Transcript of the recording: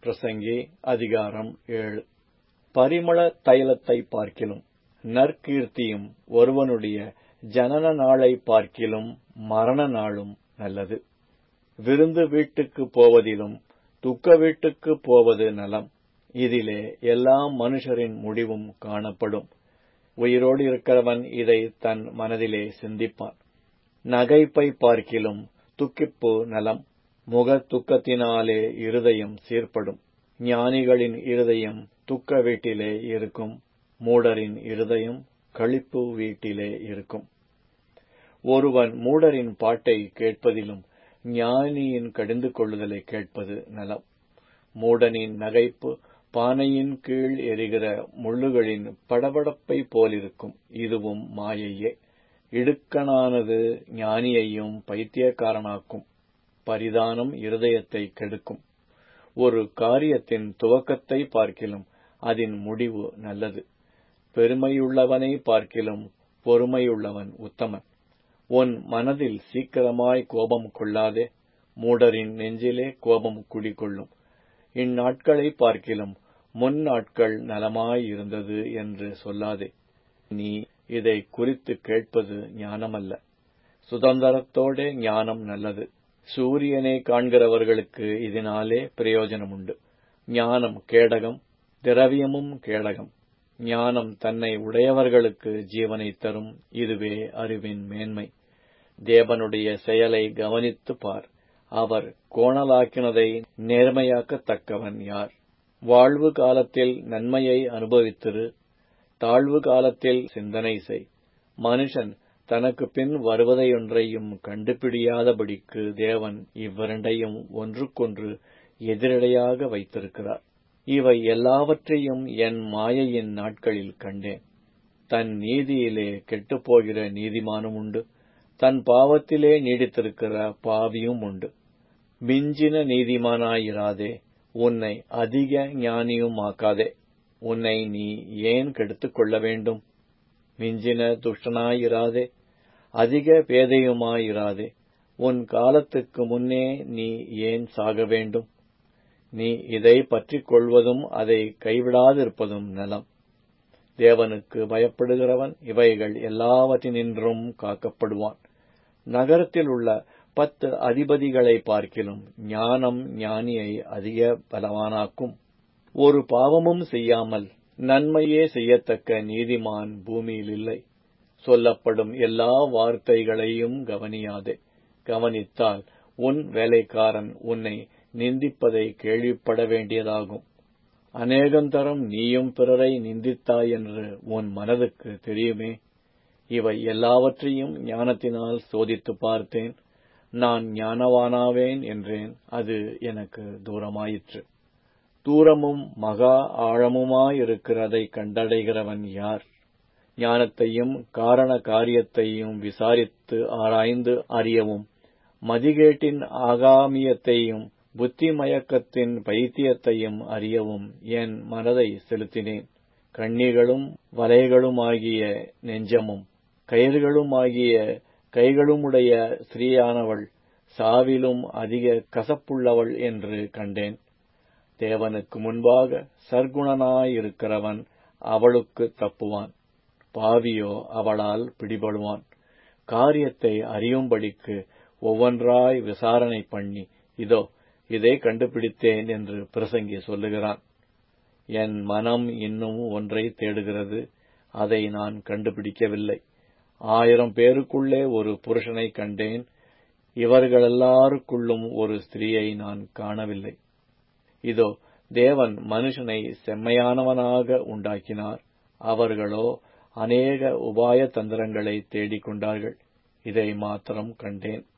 பிரசங்கி அதிகாரம் ஏழு பரிமள தைலத்தை பார்க்கிலும் நற்கீர்த்தியும் ஒருவனுடைய ஜனன நாளை பார்க்கிலும் மரண நாளும் நல்லது விருந்து வீட்டுக்குப் போவதிலும் துக்க வீட்டுக்குப் போவது நலம் இதிலே எல்லா மனுஷரின் முடிவும் காணப்படும் உயிரோடு இருக்கிறவன் இதை தன் மனதிலே சிந்திப்பான் நகைப்பை பார்க்கிலும் துக்கிப்பு நலம் முக துக்கத்தினாலே இருதயம் சீர்படும் ஞானிகளின் இருதயம் துக்க வீட்டிலே இருக்கும் மூடரின் இருதயம் களிப்பு வீட்டிலே இருக்கும் ஒருவன் மூடரின் பாட்டை கேட்பதிலும் ஞானியின் கடிந்து கொள்ளுதலை கேட்பது நலம் மூடனின் நகைப்பு பானையின் கீழ் எரிகிற முள்ளுகளின் படபடப்பை போலிருக்கும் இதுவும் மாயையே இடுக்கணானது ஞானியையும் பைத்தியக்காரனாக்கும் பரிதானம் இருதயத்தை கெடுக்கும் ஒரு காரியத்தின் துவக்கத்தை பார்க்கிலும் அதன் முடிவு நல்லது பெருமையுள்ளவனை பார்க்கிலும் பொறுமையுள்ளவன் உத்தமன் உன் மனதில் சீக்கிரமாய் கோபம் கொள்ளாதே மூடரின் நெஞ்சிலே கோபம் குடிகொள்ளும் இந்நாட்களை பார்க்கிலும் முன் நாட்கள் நலமாயிருந்தது என்று சொல்லாதே நீ இதை குறித்து கேட்பது ஞானமல்ல சுதந்திரத்தோடே ஞானம் நல்லது சூரியனை காண்கிறவர்களுக்கு இதனாலே பிரயோஜனம் உண்டு ஞானம் கேடகம் திரவியமும் கேடகம் ஞானம் தன்னை உடையவர்களுக்கு ஜீவனை தரும் இதுவே அறிவின் மேன்மை தேவனுடைய செயலை கவனித்து பார் அவர் கோணலாக்கினதை நேர்மையாக்கத்தக்கவன் யார் வாழ்வு காலத்தில் நன்மையை அனுபவித்திரு தாழ்வு காலத்தில் சிந்தனை செய் மனுஷன் தனக்கு பின் வருவதையொன்றையும் கண்டுபிடியாதபடிக்கு தேவன் இவ்விரண்டையும் ஒன்றுக்கொன்று எதிரடையாக வைத்திருக்கிறார் இவை எல்லாவற்றையும் என் மாயையின் நாட்களில் கண்டேன் தன் நீதியிலே கெட்டுப்போகிற நீதிமானும் உண்டு தன் பாவத்திலே நீடித்திருக்கிற பாவியும் உண்டு மிஞ்சின நீதிமானாயிராதே உன்னை அதிக ஞானியுமாக்காதே உன்னை நீ ஏன் கெடுத்துக் கொள்ள வேண்டும் மிஞ்சின துஷ்டனாயிராதே அதிக பேதையுமாயிராதே உன் காலத்துக்கு முன்னே நீ ஏன் சாக வேண்டும் நீ இதை பற்றிக் கொள்வதும் அதை கைவிடாதிருப்பதும் நலம் தேவனுக்கு பயப்படுகிறவன் இவைகள் எல்லாவற்றினின்றும் காக்கப்படுவான் நகரத்தில் உள்ள பத்து அதிபதிகளை பார்க்கிலும் ஞானம் ஞானியை அதிக பலவானாக்கும் ஒரு பாவமும் செய்யாமல் நன்மையே செய்யத்தக்க நீதிமான் பூமியில் இல்லை சொல்லப்படும் எல்லா வார்த்தைகளையும் கவனியாதே கவனித்தால் உன் வேலைக்காரன் உன்னை நிந்திப்பதை கேள்விப்பட வேண்டியதாகும் அநேகந்தரம் நீயும் பிறரை நிந்தித்தாய் என்று உன் மனதுக்கு தெரியுமே இவை எல்லாவற்றையும் ஞானத்தினால் சோதித்து பார்த்தேன் நான் ஞானவானாவேன் என்றேன் அது எனக்கு தூரமாயிற்று தூரமும் மகா ஆழமுமாயிருக்கிறதை கண்டடைகிறவன் யார் ஞானத்தையும் காரண காரியத்தையும் விசாரித்து ஆராய்ந்து அறியவும் மதிகேட்டின் ஆகாமியத்தையும் புத்தி மயக்கத்தின் பைத்தியத்தையும் அறியவும் என் மனதை செலுத்தினேன் கண்ணிகளும் வலைகளுமாகிய நெஞ்சமும் கயிறுகளுமாகிய கைகளுமுடைய ஸ்திரீயானவள் சாவிலும் அதிக கசப்புள்ளவள் என்று கண்டேன் தேவனுக்கு முன்பாக சர்க்குணனாயிருக்கிறவன் அவளுக்கு தப்புவான் பாவியோ அவளால் பிடிபடுவான் காரியத்தை அறியும்படிக்கு ஒவ்வொன்றாய் விசாரணை பண்ணி இதோ இதை கண்டுபிடித்தேன் என்று பிரசங்கி சொல்லுகிறான் என் மனம் இன்னும் ஒன்றை தேடுகிறது அதை நான் கண்டுபிடிக்கவில்லை ஆயிரம் பேருக்குள்ளே ஒரு புருஷனை கண்டேன் இவர்களெல்லாருக்குள்ளும் ஒரு ஸ்திரீயை நான் காணவில்லை இதோ தேவன் மனுஷனை செம்மையானவனாக உண்டாக்கினார் அவர்களோ அநேக உபாய தந்திரங்களை தேடிக் கொண்டார்கள் இதை மாத்திரம் கண்டேன்